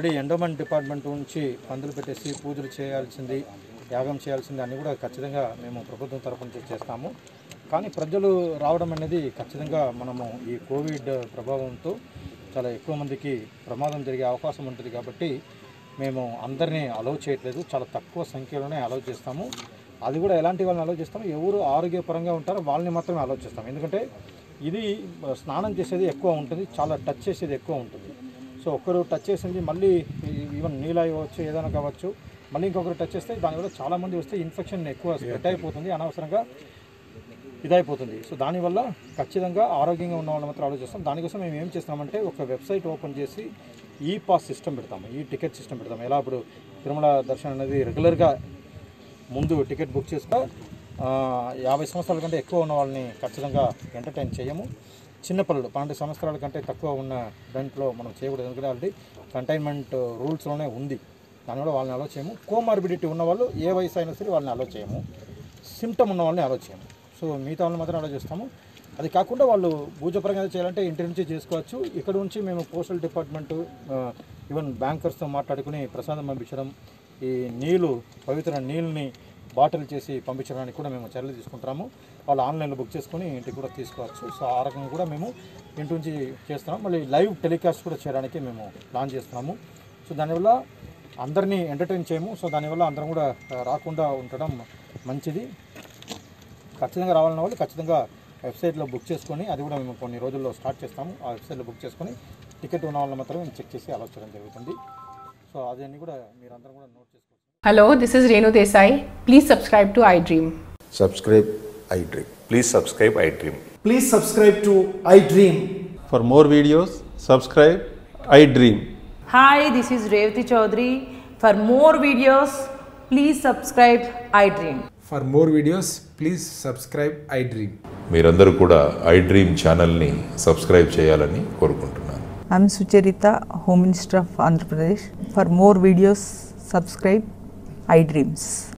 Already endowment department నుంచి పందులు పెట్టేసి పూజలు చేయాల్సింది యాగం చేయాల్సింది అన్నీ కూడా ఖచ్చితంగా మేము ప్రభుత్వం తరఫు నుంచి చేస్తాము కానీ ప్రజలు రావడం అనేది ఖచ్చితంగా మనము ఈ కోవిడ్ ప్రభావంతో చాలా ఎక్కువ మందికి ప్రమాదం జరిగే అవకాశం ఉంటుంది కాబట్టి మేము అందరినీ అలౌ చేయట్లేదు చాలా తక్కువ సంఖ్యలోనే అలౌ చేస్తాము అది కూడా ఎలాంటి వాళ్ళని అలౌ చేస్తాము ఎవరు ఆరోగ్యపరంగా ఉంటారో వాళ్ళని మాత్రమే అలౌ చేస్తాం ఎందుకంటే ఇది స్నానం చేసేది ఎక్కువ ఉంటుంది చాలా టచ్ చేసేది ఎక్కువ ఉంటుంది సో ఒక్కరు టచ్ చేసింది మళ్ళీ ఈవెన్ నీళ్ళు అవ్వచ్చు ఏదైనా కావచ్చు మళ్ళీ ఇంకొకరు టచ్ చేస్తే దానివల్ల చాలామంది వస్తే ఇన్ఫెక్షన్ ఎక్కువ స్ప్రెడ్ అయిపోతుంది అనవసరంగా ఇదైపోతుంది సో దానివల్ల ఖచ్చితంగా ఆరోగ్యంగా ఉన్న వాళ్ళు మాత్రం ఆలోచిస్తాం దానికోసం మేము ఏం చేస్తామంటే ఒక వెబ్సైట్ ఓపెన్ చేసి ఈ పాస్ సిస్టమ్ పెడతాము ఈ టికెట్ సిస్టమ్ పెడతాము ఎలా ఇప్పుడు తిరుమల దర్శనం అనేది రెగ్యులర్గా ముందు టికెట్ బుక్ చేసుకో ఆ, యాభై సంవత్సరాల కంటే ఎక్కువ ఉన్న వాళ్ళని ఖచ్చితంగా ఎంటర్టైన్ చేయము చిన్నపిల్లలు పన్నెండు సంవత్సరాల కంటే తక్కువ ఉన్న దాంట్లో మనం చేయకూడదు ఎందుకంటే ఆల్రెడీ కంటైన్మెంట్ రూల్స్లోనే ఉంది దానివల్ల వాళ్ళని అలో చేయము కోమార్బిడిటీ ఉన్న వాళ్ళు ఏ వయసు అయినా సరే వాళ్ళని అలో చేయము సిమ్టమ్ ఉన్న వాళ్ళని అలో చేయము సో మిగతా వాళ్ళని మాత్రం అలో చేస్తాము అది కాకుండా వాళ్ళు పూజపరంగా చేయాలంటే ఇంటి నుంచి చేసుకోవచ్చు ఇక్కడ నుంచి మేము పోస్టల్ డిపార్ట్మెంట్ ఈవెన్ బ్యాంకర్స్తో మాట్లాడుకుని ప్రసాదం పంపించడం ఈ నీళ్ళు పవిత్ర నీళ్ళని బాటిల్ చేసి పంపించడానికి కూడా మేము చర్యలు తీసుకుంటాము వాళ్ళు ఆన్లైన్లో బుక్ చేసుకొని ఇంటికి కూడా తీసుకోవచ్చు సో ఆ రకంగా కూడా మేము ఇంటి నుంచి చేస్తున్నాం మళ్ళీ లైవ్ టెలికాస్ట్ కూడా చేయడానికి మేము ప్లాన్ చేస్తున్నాము సో దానివల్ల అందరినీ ఎంటర్టైన్ చేయము సో దానివల్ల అందరం కూడా ఆ, రాకుండా ఉండడం మంచిది ఖచ్చితంగా రావాలన్న వాళ్ళు ఖచ్చితంగా వెబ్సైట్లో బుక్ చేసుకొని అది కూడా మేము కొన్ని రోజుల్లో స్టార్ట్ చేస్తాము ఆ వెబ్సైట్లో బుక్ చేసుకొని టికెట్ ఉన్న వాళ్ళని మాత్రమే మేము చెక్ చేసి ఆలోచన జరుగుతుంది సో అదన్నీ కూడా మీరందరూ కూడా నోట్ చేసుకోవచ్చు Hello, this is Renu Desai. Please subscribe to iDream. subscribe iDream. Please subscribe iDream. Please subscribe to iDream. For more videos, subscribe I Dream. Hi, this is Revati Chaudhary. For more videos, please subscribe iDream. For more videos, please subscribe iDream. మీరందరూ కూడా iDream ఛానల్ని subscribe చేయాలని కోరుకుంటున్నాను I'm Sucharita, Home Minister of Andhra Pradesh. For more videos, subscribe iDreams.